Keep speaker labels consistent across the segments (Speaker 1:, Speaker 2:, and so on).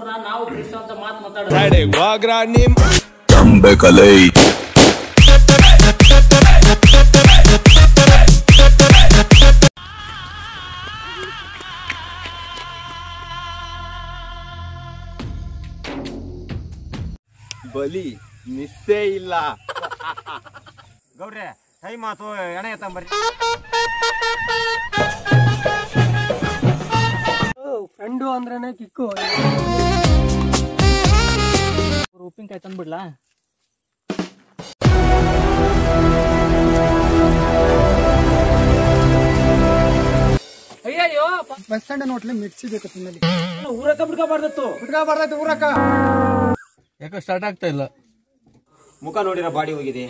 Speaker 1: ನೋಡೋಣ ನಾವು ಕ್ರಿಸ್ತ ಅಂತ ಮಾತು ಮಾತಾಡೋಣ
Speaker 2: ನಂಬೆಕಲೈ
Speaker 3: ಬಲಿ ಮಿಸ್ಸೇ ಇಲ್ಲ
Speaker 4: ಗೌಡ್ರೆ ಟೈಮ್ ಆತು ಎಣೆ ಎತ್ತಂಬರ್ರಿ
Speaker 5: ಫ್ರೆಂಡು ಅಂದ್ರೇನೆ ಕಿಕ್ಕು
Speaker 1: ಉಪ್ಪಿನಕಾಯಿ ತಂದ್ಬಿಡ್ಲಾ ಅಯ್ಯಯ್ಯೋ
Speaker 5: ಬಸ್ ಸ್ಟ್ಯಾಂಡ್ ನೋಟ್ಲಿ ಮಿರ್ಚಿ ಬೇಕು ತಿನ್ನಲಿ
Speaker 1: ಊರಕ್ಕ ಬಿಡ್ಕೋಬಾರ್ದತ್ತು
Speaker 5: ಬಿಟ್ಕ ಬರ್ತೈತಿ ಊರಕ್ಕ
Speaker 1: ಯಾಕೋ ಸ್ಟಾರ್ಟ್ ಆಗ್ತಾ ಇಲ್ಲ
Speaker 4: ಮುಖ ನೋಡಿರೋ ಬಾಡಿ ಹೋಗಿದೆ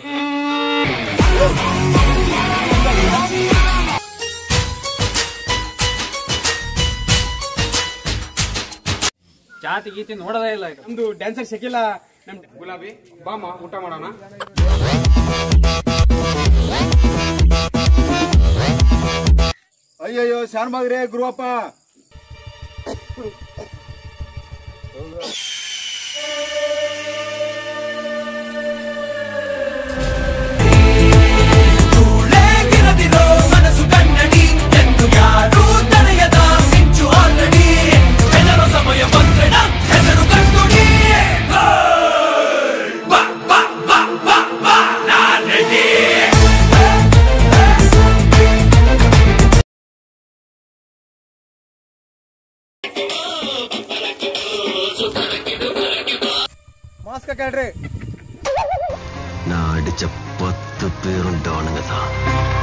Speaker 1: ಜಾತಿ ಗೀತಿ ನೋಡೋದೇ ಇಲ್ಲ ಈಗ
Speaker 6: ನಮ್ದು ಡ್ಯಾನ್ಸರ್ ಶಕಿಲ ನಮ್ ಗುಲಾಬಿ ಬಾಮ ಊಟ ಮಾಡೋಣ
Speaker 3: ಅಯ್ಯಯ್ಯೋ ಶಾನ್ ಬಾಗ್ರೆ ಗುರುವಪ್ಪ
Speaker 2: ಮನಸ್ಸು ಕನ್ನಡಿ ಎಂದು ಯಾರೂ ತಡೆಯದ ಮಿಂಚು ಆಲ್ರೆಡಿ ಹೆದರು ಸಮಯ ಬಂದ್ರೆಣ ಹೆಸರು ಕಂಡುಡಿ ಬಾ ಬಾ ಬಾ ಬಾ ಬಾ ನಾನ್ ರೆಡಿ
Speaker 3: மாஸ்க கேட்ரு
Speaker 2: நான் அடிச்ச பத்து பேரும் டானுங்க தான்